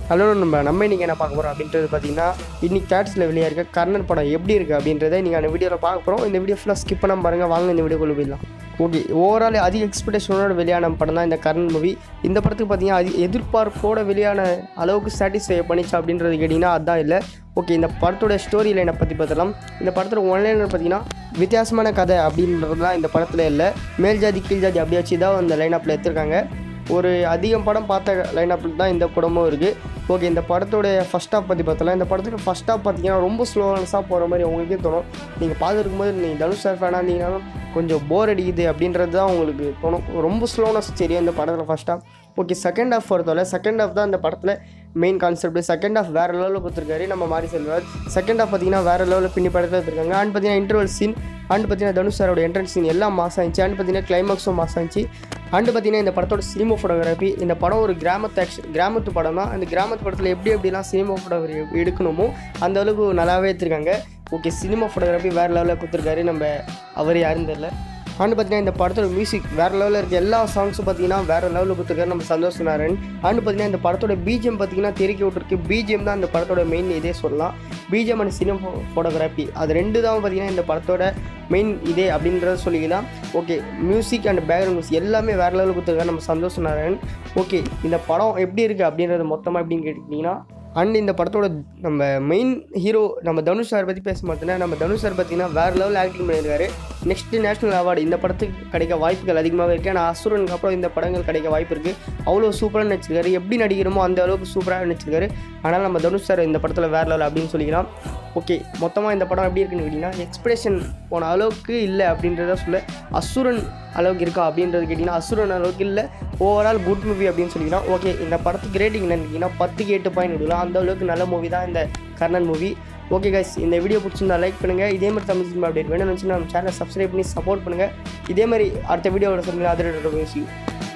hello நம்ம நம்ம இன்றைக்கி என்ன பார்க்க போகிறோம் அப்படின்றது பார்த்தீங்கன்னா இன்னைக்கு தேட்ஸில் வெளியாக இருக்க கர்ணன் படம் எப்படி இருக்குது அப்படின்றத நீங்கள் அந்த வீடியோவில் பார்க்க போகிறோம் இந்த வீடியோ ஃபுல்லாக ஸ்கிப் பண்ணாமல் பாருங்கள் வாங்க இந்த வீடியோக்குள்ளே போயிடலாம் ஓகே ஓவரால் அதிக எக்ஸ்பெக்டேஷனோட வெளியான படம் தான் இந்த கர்ணன் மூவி இந்த படத்துக்கு பார்த்தீங்கன்னா அது எதிர்பார்ப்போட வெளியான அளவுக்கு சாட்டிஸ்ஃபை பண்ணிச்சு அப்படின்றது கேட்டிங்கன்னா அதான் இல்லை ஓகே இந்த படத்தோட ஸ்டோரி லைனை பற்றி பார்த்தலாம் இந்த படத்தோட ஒன்லைனர் பார்த்தீங்கன்னா வித்தியாசமான கதை அப்படின்றது தான் இந்த படத்தில் இல்லை மேல் ஜாதி கீழ் ஜாதி அப்படி வச்சு தான் அந்த லைனப்பில் எடுத்திருக்காங்க ஒரு அதிகம் படம் பார்த்த லைனப்பில் தான் இந்த படமும் இருக்குது ஓகே இந்த படத்தோட ஃபஸ்ட் ஹாஃப் பற்றி பார்த்தலாம் இந்த படத்துக்கு ஃபஸ்ட் ஹாஃப் பார்த்தீங்கன்னா ரொம்ப ஸ்லோனஸாக போகிற மாதிரி உங்களுக்கே தோணும் நீங்கள் பார்த்துருக்கும்போது நீங்கள் தனுஷ் சார் ஃபேனாக இருந்தீங்கன்னாலும் கொஞ்சம் போர் அடிக்குது அப்படின்றது தான் உங்களுக்கு தோணும் ரொம்ப ஸ்லோனஸ் தெரியும் இந்த படத்தில் first half okay second half பொறுத்தவரை செகண்ட் ஹாஃப் தான் இந்த படத்தில் மெயின் கான்செப்ட் செகண்ட் ஹாஃப் வேறு லெவலில் கொடுத்துருக்காரு நம்ம மாரி செல்வார் செகண்ட் ஹாஃப் பார்த்தீங்கன்னா வேறு லெவலில் பின்னி படத்தில் எடுத்திருக்காங்க அண்ட் பார்த்தீங்கன்னா இன்டர்வல் சீன் அண்ட் பார்த்தீங்கன்னா தனுஷ் சாரோட என்ட்ரன்ஸ் சீன் எல்லாம் மாசம் ஆச்சு அண்ட் பார்த்தீங்கன்னா கிளைமாக்ஸும் மாசம் ஆச்சு அண்டு பார்த்தீங்கன்னா இந்த படத்தோட சினிமா ஃபோட்டோகிராஃபி இந்த படம் ஒரு கிராமத்து ஆக்ஷன் கிராமத்து படம் தான் அந்த கிராமத்து படத்தில் எப்படி எப்படிலாம் சினிமா ஃபோட்டோகிராஃபி எடுக்கணுமோ அந்த அளவுக்கு நல்லாவே எடுத்திருக்காங்க ஓகே சினிமா ஃபோட்டோகிராஃபி வேறு லெவலில் கொடுத்துருக்காரு நம்ம அவர் யாருன்னு தெரியல அண்ட் பார்த்தீங்கன்னா இந்த படத்தோட மியூசிக் வேறு லெவலில் இருக்க எல்லா சாங்ஸும் பார்த்தீங்கன்னா வேறு லெவலில் கொடுத்துருக்காரு நம்ம சந்தோஷ் நாராயண் அண்ட் பார்த்தீங்கன்னா இந்த படத்தோட பிஜிஎம் பார்த்தீங்கன்னா தெருக்கி விட்டுருக்கு பிஜிஎம் தான் இந்த படத்தோட மெயின் இதே சொல்லலாம் பிஜிஎம் அண்ட் சினிமா ஃபோட்டோகிராஃபி அது ரெண்டு தான் பார்த்தீங்கன்னா இந்த படத்தோட மெயின் இதே அப்படின்றத சொல்லிக்கலாம் okay music and background music எல்லாமே வேறு லெவலில் கொடுத்துருக்காரு நம்ம சந்தோஷ் நாராயண் ஓகே இந்த படம் எப்படி இருக்குது அப்படின்றது மொத்தமாக எப்படின்னு கேட்டிங்கன்னா அண்ட் இந்த படத்தோட நம்ம மெயின் ஹீரோ நம்ம தனுஷ் சார் பற்றி பேச மாட்டோன்னா நம்ம தனுஷ் சார் பார்த்தீங்கன்னா வேறு லெவலில் ஆக்டிங் பண்ணியிருக்காரு நெக்ஸ்ட்டு நேஷனல் அவார்டு இந்த படத்துக்கு கிடைக்க வாய்ப்புகள் அதிகமாகவே இருக்குது ஆனால் அசுரனுக்கு அப்புறம் இந்த படங்கள் கிடைக்க வாய்ப்பு இருக்குது அவ்வளோ சூப்பராக நடிச்சிருக்காரு எப்படி நடிக்கிறோமோ அந்த அளவுக்கு சூப்பராக நடிச்சிருக்காரு ஆனால் நம்ம தனுஷ் சார் இந்த படத்தில் வேறு லெவல் அப்படின்னு சொல்லிக்கலாம் ஓகே மொத்தமாக இந்த படம் எப்படி இருக்குன்னு கேட்டிங்கன்னா எக்ஸ்பிரஷன் போன அளவுக்கு இல்லை அப்படின்றத சொல்ல அசுரன் அளவுக்கு இருக்கா அப்படின்றது கேட்டிங்கன்னா அசுரன் அளவுக்கு இல்லை ஓவரால் குட் மூவி அப்படின்னு சொல்லிக்கலாம் ஓகே இந்த படத்துக்கு ரேட்டிங் என்னன்னு பத்துக்கு எட்டு பாயிண்ட் விடலாம் அந்த அளவுக்கு நல்ல மூவி தான் இந்த கர்ணன் மூவி ஓகே கைஸ் இந்த வீடியோ பிடிச்சிருந்தா லைக் பண்ணுங்கள் இதே மாதிரி தமிழ் சினிமா அப்டேட் வேணும்னு வச்சுன்னா நம்ம சேனலை சப்ஸ்கிரைப் பண்ணி சப்போர்ட் பண்ணுங்கள் இதே மாதிரி அடுத்த வீடியோவோட சொல்லுங்கள் அதில்